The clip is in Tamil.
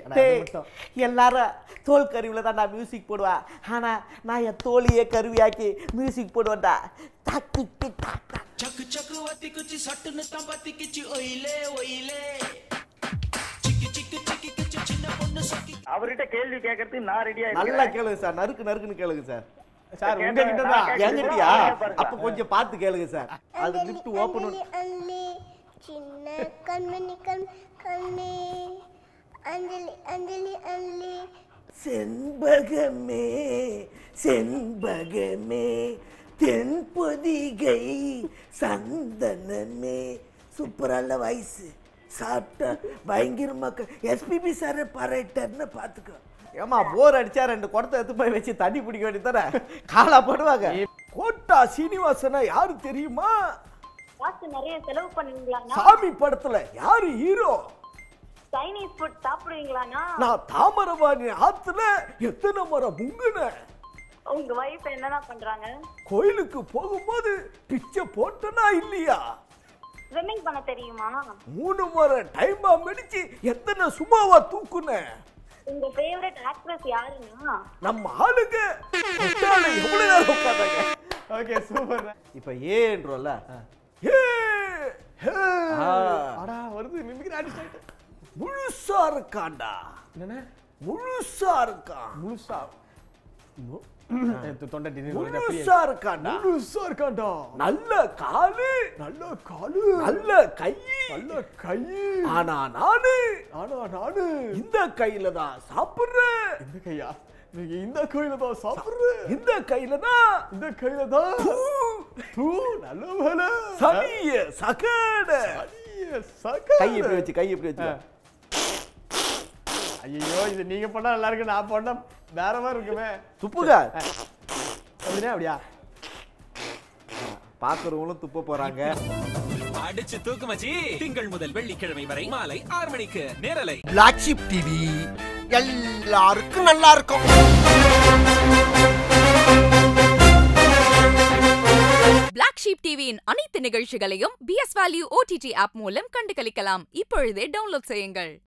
டேய், எல்லாரும் தோல் கருவியில் தான் நான் மியூசிக் போடுவேன் ஆனா நான் என் தோழியே கருவியாக்கி மியூசிக் போடுவேன்டா தாக்கு டிக்கு தாக் தாக். చక్కు చక్కు వత్తి కుచ్చి సట్టును తంపతికిచ్చి ఒయిలే ఒయిలే చిక్కి చిక్కి చిక్కి కిచ్చి చిన్న పొన్ను సొక్కి அவர்கிட்ட கேள்வி கேட்கறதுக்கு நான் ரெடியா நல்லா கேளுங்க சார் நறுக்கு நறுக்குன்னு கேளுங்க சார் சார் உங்ககிட்ட தான் எங்கிட்டயா அப்ப கொஞ்சம் பார்த்து கேளுங்க சார் அது லிஃப்ட் ஓப்பன் அஞ்சலி அஞ்சலி சின்ன கண்மணி கண் கண்ணே அஞ்சலி அஞ்சலி அஞ்சலி செண்பகமே செண்பகமே தென்பொதிகை சந்தனமே சூப்பரான வயசு சாப்பிட்டா பயங்கரமா எஸ்பிபி சார் பாராட்டார்னு பார்த்துக்கோ ஏமா போர் அடிச்சா ரெண்டு குடத்தை எடுத்து போய் வச்சு தண்ணி பிடிக்க வேண்டியதானே காலா போடுவாங்க கோட்டா சீனிவாசனா யாரு தெரியுமா காசு நிறைய செலவு பண்ணுவீங்களாண்ணா சாமி படத்துல யாரு ஹீரோ சைனீஸ் ஃபுட் சாப்பிடுவீங்களாண்ணா நான் தாமரபாணி ஆத்துல எத்தனை முறை முங்குனேன் உங்க வைஃப் என்னண்ணா பண்றாங்க கோயிலுக்கு போகும்போது பிச்சை போட்டனா இல்லையா ஸ்விம்மிங் பண்ண தெரியுமா மூணு முறை டைம் பாம் அடிச்சு எத்தனை சும்மாவா தூக்குனேன் உங்க ஃபேவரட் ஆக்ட்ரஸ் யாருண்ணா நம்ம ஆளுங்க முட்டாள எவ்வளவு நேரம் உட்கார்ந்தாங்க ஓகே சூப்பர் இப்ப ஏன்றோம்ல ஏ ஹே. அடா வருது மிமிக்ரி ஆர்டிஸ்ட் ஆயிட்டு முழுசா இருக்கான்டா என்னண்ணே முழுசா இருக்கான் முழுசா மு- எனக்கு தொண்டை திடீர்னு ஒரு முழுசா இருக்கான்டா முழுசா இருக்காண்டா நல்ல காலு நல்ல காலு நல்ல கை நல்ல கை ஆனா நானு ஆனா நானு இந்த கையில தான் சாப்பிடுறேன் இந்த கையா நீங்க இந்த கையில தான் சாப்பிடுறேன் இந்த கையில தான் இந்த கையில தான் தூ நல்ல வேலை சனிய சகட அடியே, சக்க கை எப்படி வச்சு கை எப்படி வச்சு ஐயோ இது நீங்க பண்ணா நல்லா இருக்கு நான் பண்ணா வேற மாதிரி இருக்குமே துப்புக அப்படியா அப்படியா பாக்குறவங்களும் துப்ப போறாங்க அடிச்சு தூக்கு மச்சி திங்கள் முதல் வெள்ளிக்கிழமை வரை மாலை ஆறு மணிக்கு நேரலை பிளாக் ஷிப் டிவி எல்லாருக்கும் நல்லா இருக்கும் பிளாக் ஷீப் டிவியின் அனைத்து நிகழ்ச்சிகளையும் பிஎஸ் வேல்யூ ஓடிடி ஆப் மூலம் கண்டு களிக்கலாம் இப்பொழுதே டவுன்லோட் செய்யுங்கள்